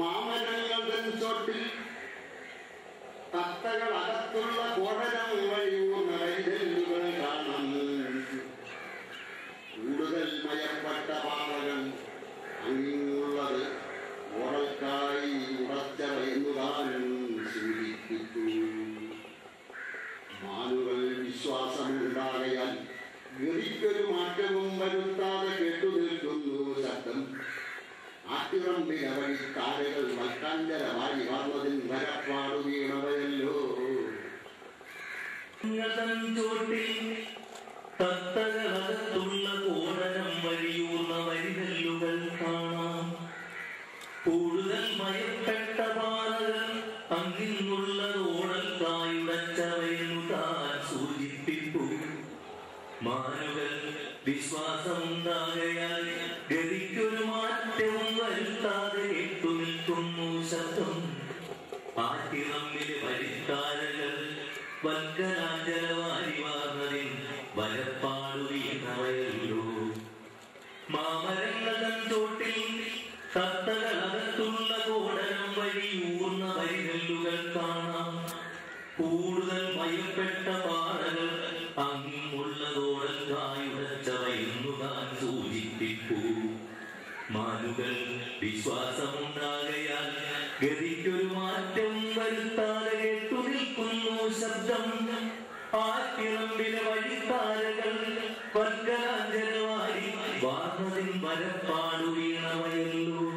മാമരങ്ങൾ തൻ ചോട്ടിൽ തത്തകൾ അകത്തുള്ള കോടരം വഴിയൂർന്ന വൈകല്ലുകൾ കാണാൻ കൂടുതൽ മയപ്പെട്ട പാറകൾ അങ്ങുള്ളത് ഓടൽക്കായി ഉറച്ചവ എന്നുകാരൻ സൂചിപ്പിച്ചു മാനുകൾ വിശ്വാസമുണ്ടാകയാൽ ഗതിക്കൊരു മാറ്റവും വരുത്താതെ കേട്ടു നിൽക്കുന്നു ശബ്ദം ആട്ടിറമ്പില വഴി കാലുകൾ മൽക്കാഞ്ചരമായി വാർന്നതിൻ വരപ്പാടു വീണവയല്ലോ തൻ ചോട്ടിൽ തത്തകളകത്തുള്ള കോടനം വഴിയൂർന്ന വരികല്ലുകൾ കാണാം കൂടുതൽ മയപ്പെട്ട പാറകൾ അങ്ങിന്നുള്ള ഓടൽക്കായുടച്ചവയെന്നു താൻ സൂചിപ്പിപ്പു മാനുകൾ വിശ്വാസമുണ്ടാകയാൽ ഗതിക്കൊരു മാറ്റവും വരുത്താതെ കേട്ടു നിൽക്കുന്നു ശബ്ദം ആറ്റിറമ്മിലെ വരിക്കാരകൾ വൽക്കരാജലവാരി വാർന്നതിൻ വലപ്പാടു വീണവയല്ലോ മാമരങ്ങളൻ തോട്ടിൽ തത്തകളകത്തുള്ള കോടനം വഴി ഊർന്ന വരികല്ലുകൾ കാണാം കൂടുതൽ മയപ്പെട്ട പാറകൾ അങ്ങിങ്ങുള്ളതോടൽക്കായുടച്ചവയെന്നു താൻ സൂചിപ്പിക്കൂ മാനുകൾ വിശ്വാസമുണ്ടാകയാൽ ഗതിക്കൊരു മാറ്റം വരുത്താതെ കേട്ടു നിൽക്കുന്നു ശബ്ദം ആറ്റിറമ്പിലെ വഴിത്താരകൾ വർഗരാജലവാരി വാർന്നതിൻ വരപ്പാടു വീണവയല്ലോ